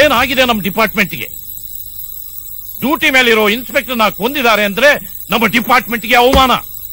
ಏನಾಗಿದೆ ನಮ್ಮ ಡಿಪಾರ್ಟ್ಮೆಂಟ್ಗೆ ಡ್ಯೂಟಿ ಮೇಲಿರೋ ಇನ್ಸ್ಪೆಕ್ಟರ್ನ ಕೊಂದಿದ್ದಾರೆ ಅಂದ್ರೆ ನಮ್ಮ ಡಿಪಾರ್ಟ್ಮೆಂಟ್ಗೆ ಅವಮಾನ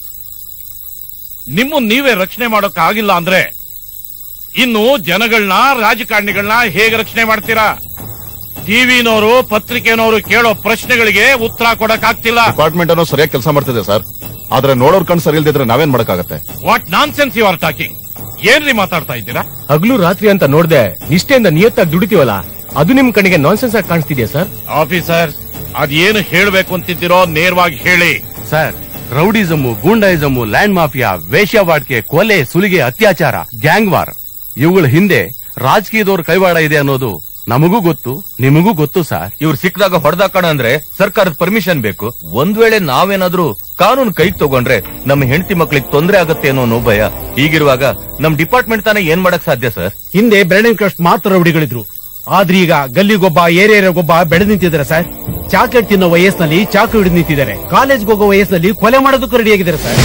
ನಿಮ್ಮನ್ನ ನೀವೇ ರಕ್ಷಣೆ ಮಾಡೋಕ್ ಆಗಿಲ್ಲ ಅಂದ್ರೆ ಇನ್ನು ಜನಗಳನ್ನ ರಾಜಕಾರಣಿಗಳನ್ನ ಹೇಗೆ ರಕ್ಷಣೆ ಮಾಡ್ತೀರಾ ಟಿವಿನವರು ಪತ್ರಿಕೆನವರು ಕೇಳೋ ಪ್ರಶ್ನೆಗಳಿಗೆ ಉತ್ತರ ಕೊಡಕ್ ಆಗ್ತಿಲ್ಲ ಡಿಪಾರ್ಟ್ಮೆಂಟ್ ಅನ್ನೋ ಸರಿಯಾಗಿ ಕೆಲಸ ಮಾಡ್ತಿದೆ ಸರ್ ಆದ್ರೆ ನೋಡೋರ್ ಕಣ್ ಸರಿ ಇಲ್ದಿದ್ರೆ ನಾವೇನ್ ಮಾಡಕ್ಕಾಗತ್ತೆ what nonsense you are talking ಏನ್ರಿ ಮಾತಾಡ್ತಾ ಇದ್ದೀರಾ ಹಗಲು ರಾತ್ರಿ ಅಂತ ನೋಡ್ದೆ ನಿಷ್ಠೆಯಿಂದ ನಿಯತ್ತಾಗಿ ದುಡಿತೀವಲ್ಲ ಅದು ನಿಮ್ ಕಣ್ಣಿಗೆ ನಾನ್ಸೆನ್ಸ್ ಆಗಿ ಕಾಣಿಸ್ತಿದ್ಯಾ ಸರ್ ಆಫೀಸರ್ ಅದೇನು ಹೇಳ್ಬೇಕು ಅಂತಿದ್ದೀರೋ ನೇರವಾಗಿ ಹೇಳಿ ಸರ್ ರೌಡಿಸಮು ಗೂಂಡಾಯಿಸಮು ಲ್ಯಾಂಡ್ ಮಾಫಿಯಾ ವೇಶ್ಯಾವಾಟಿಕೆ ಕೊಲೆ ಸುಲಿಗೆ ಅತ್ಯಾಚಾರ ಗ್ಯಾಂಗ್ ವಾರ್ ಇವುಗಳ ಹಿಂದೆ ರಾಜಕೀಯದವ್ರ ಕೈವಾಡ ಇದೆ ಅನ್ನೋದು ನಮಗೂ ಗೊತ್ತು ನಿಮಗೂ ಗೊತ್ತು ಸರ್ ಇವ್ರು ಸಿಕ್ಕದಾಗ ಹೊಡೆದಾಕಣ ಅಂದ್ರೆ ಸರ್ಕಾರದ ಪರ್ಮಿಷನ್ ಬೇಕು ಒಂದ್ ವೇಳೆ ನಾವೇನಾದ್ರೂ ಕಾನೂನು ಕೈಗೆ ತಗೊಂಡ್ರೆ ನಮ್ಮ ಹೆಂಡತಿ ಮಕ್ಳಿಗೆ ತೊಂದರೆ ಆಗತ್ತೆ ಅನ್ನೋ ಅನ್ನೋ ಭಯ ಹೀಗಿರುವಾಗ ನಮ್ ಡಿಪಾರ್ಟ್ಮೆಂಟ್ ತಾನೇ ಏನ್ ಮಾಡಕ್ ಸಾಧ್ಯ ಸರ್ ಹಿಂದೆ ಬೆರಳಿನಕಷ್ಟು ಮಾತ್ರ ರೌಡಿಗಳಿದ್ರು ಆದ್ರೆ ಈಗ ಗಲ್ಲಿಗೊಬ್ಬ ಏರಿಯಾಗೊಬ್ಬ ಬೆಳೆದು ನಿಂತಿದ್ದಾರೆ ಸರ್ ಚಾಕ್ಲೇಟ್ ತಿನ್ನೋ ವಯಸ್ಸಿನಲ್ಲಿ ಚಾಕು ಹಿಡಿದು ನಿಂತಿದ್ದಾರೆ ಕಾಲೇಜ್ಗೆ ಹೋಗೋ ವಯಸ್ಸಿನಲ್ಲಿ ಕೊಲೆ ಮಾಡೋದಕ್ಕೂ ರೆಡಿಯಾಗಿದ್ದಾರೆ ಸರ್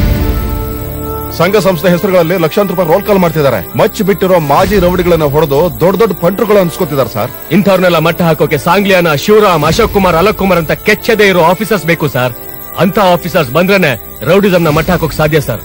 ಸಂಘ ಸಂಸ್ಥೆ ಹೆಸರುಗಳಲ್ಲಿ ಲಕ್ಷಾಂತರ ರೂಪಾಯಿ ರೋಲ್ ಕಾಲ್ ಮಾಡ್ತಿದ್ದಾರೆ ಮಚ್ಚಿ ಬಿಟ್ಟಿರೋ ಮಾಜಿ ರೌಡಿಗಳನ್ನ ಹೊಡೆದು ದೊಡ್ಡ ದೊಡ್ಡ ಪಂಟ್ರುಗಳು ಅನ್ಸ್ಕೊತಿದ್ದಾರೆ ಸರ್ ಇಂಥವ್ರನ್ನೆಲ್ಲ ಮಟ್ಟ ಹಾಕೋಕೆ ಸಾಂಗ್ಲಿಯಾನ ಶಿವರಾಮ್ ಅಶೋಕ್ ಕುಮಾರ್ ಅಲಕ್ ಕುಮಾರ್ ಅಂತ ಕೆಚ್ಚದೆ ಇರೋ ಆಫೀಸರ್ಸ್ ಬೇಕು ಸರ್ ಅಂತ ಆಫೀಸರ್ಸ್ ಬಂದ್ರೇನೆ ರೌಡಿಸಮ್ ಮಟ್ಟ ಹಾಕೋಕ್ ಸಾಧ್ಯ ಸರ್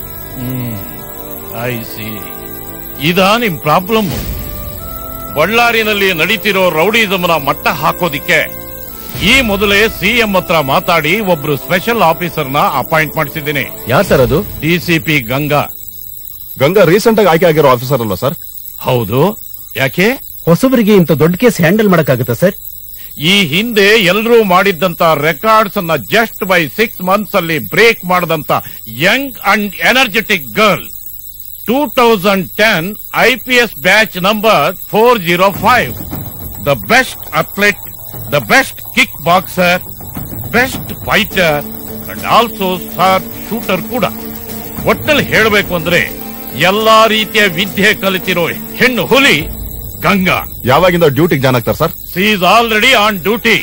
ಐ ಸಿ ಇದಾ ನಿಮ್ ಪ್ರಾಬ್ಲಮ್ ಬಳ್ಳಾರಿನಲ್ಲಿ ನಡೀತಿರೋ ರೌಡಿಸಮ್ನ ಮಟ್ಟ ಹಾಕೋದಿಕ್ಕೆ ಈ ಮೊದಲೇ ಸಿಎಂ ಹತ್ರ ಮಾತಾಡಿ ಒಬ್ರು ಸ್ಪೆಷಲ್ ಆಫೀಸರ್ನ ಅಪಾಯಿಂಟ್ ಮಾಡಿಸಿದ್ದೀನಿ ಯಾರ್ ಸರ್ ಅದು ಡಿಸಿಪಿ ಗಂಗಾ ಗಂಗಾ ರೀಸೆಂಟ್ ಆಗಿ ಆಯ್ಕೆ ಆಗಿರೋ ಆಫೀಸರ್ ಅಲ್ವಾ ಸರ್ ಹೌದು ಯಾಕೆ ಹೊಸಬರಿಗೆ ಇಂಥ ದೊಡ್ಡ ಕೇಸ್ ಹ್ಯಾಂಡಲ್ ಮಾಡಕ್ಕಾಗುತ್ತಾ ಸರ್ ಈ ಹಿಂದೆ ಎಲ್ಲರೂ ಮಾಡಿದ್ದಂತ ರೆಕಾರ್ಡ್ಸ್ ಅನ್ನ ಜಸ್ಟ್ ಬೈ ಸಿಕ್ಸ್ ಮಂತ್ಸ್ ಅಲ್ಲಿ ಬ್ರೇಕ್ ಮಾಡದಂತ young and energetic girl two thousand ten IPS batch number four zero five the best athlete the best kick boxer best fighter and also star shooter ಕೂಡ ಒಟ್ಟಲ್ಲಿ ಹೇಳಬೇಕು ಅಂದ್ರೆ ಎಲ್ಲಾ ರೀತಿಯ ವಿದ್ಯೆ ಕಲಿತಿರೋ ಹೆಣ್ಣು ಹುಲಿ ಗಂಗಾ ಯಾವಾಗಿಂದ ಡ್ಯೂಟಿಗೆ ಜಾಯ್ನ್ ಆಗ್ತಾರೆ sir she is already on duty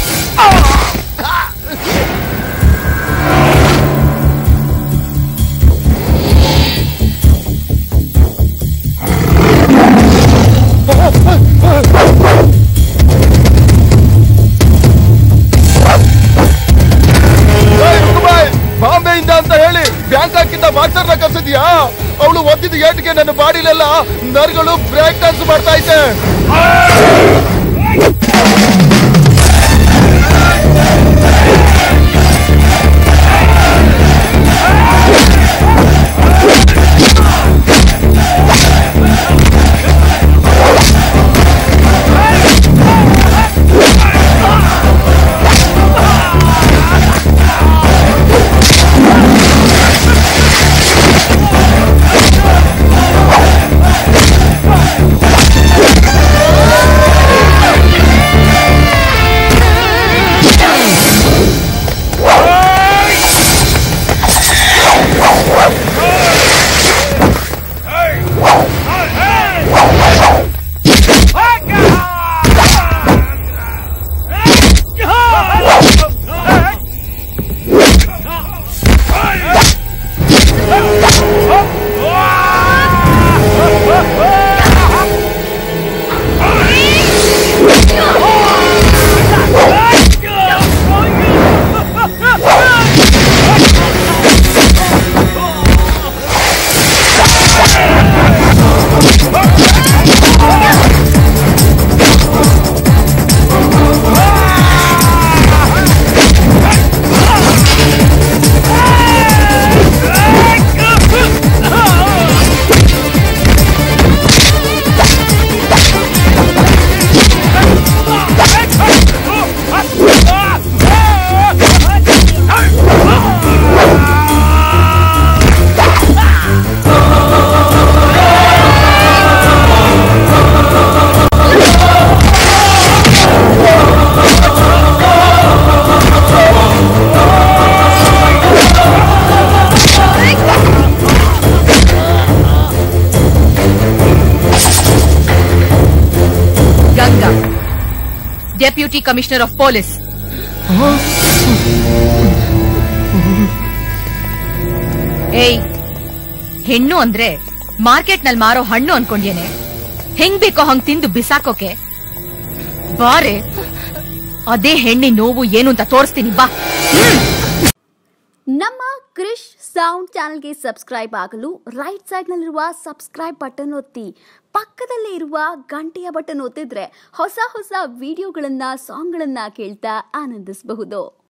ಬಾಂಬೆಯಿಂದ ಅಂತ ಹೇಳಿ ಬ್ಯಾಂಕಾಕಿಂದ ಬಾಕ್ಸರ್ನ ಕರ್ಸಿದ್ಯಾ ಅವಳು ಒದ್ದಿದ ಏಟಿಗೆ ನನ್ನ ಬಾಡಿಲೆಲ್ಲ ನರ್ಗಳು ಬ್ರೇಕ್ ಡಾನ್ಸ್ ಮಾಡ್ತಾ ಇದ್ದೆ Ganga deputy commissioner of police ಏಯ್ ಹೆಣ್ಣು ಅಂದ್ರೆ ಮಾರ್ಕೆಟ್ ನಲ್ಲಿ ಮಾರೋ ಹಣ್ಣು ಅನ್ಕೊಂಡ್ಯೇನೆ ಹೆಂಗ್ ಬೇಕೋ ಹಂಗ್ ತಿಂದು ಬಿಸಾಕೋಕೆ ಬಾರೆ ಅದೇ ಹೆಣ್ಣಿನ ನೋವು ಏನು ಅಂತ ತೋರಿಸ್ತೀನಿ ಬಾ ನಮ್ಮ ಕ್ರಿಶ್ ಸೌಂಡ್ ಚಾನೆಲ್ಗೆ ಸಬ್ಸ್ಕ್ರೈಬ್ ಆಗಲು ರೈಟ್ ಸೈಡ್ನಲ್ಲಿರುವ ಸಬ್ಸ್ಕ್ರೈಬ್ ಬಟನ್ ಒತ್ತಿ ಪಕ್ಕದಲ್ಲೇ ಇರುವ ಗಂಟೆಯ ಬಟನ್ ಒತ್ತಿದ್ರೆ ಹೊಸ ಹೊಸ ವಿಡಿಯೋಗಳನ್ನ ಸಾಂಗ್ಗಳನ್ನ ಕೇಳ್ತಾ ಆನಂದಿಸಬಹುದು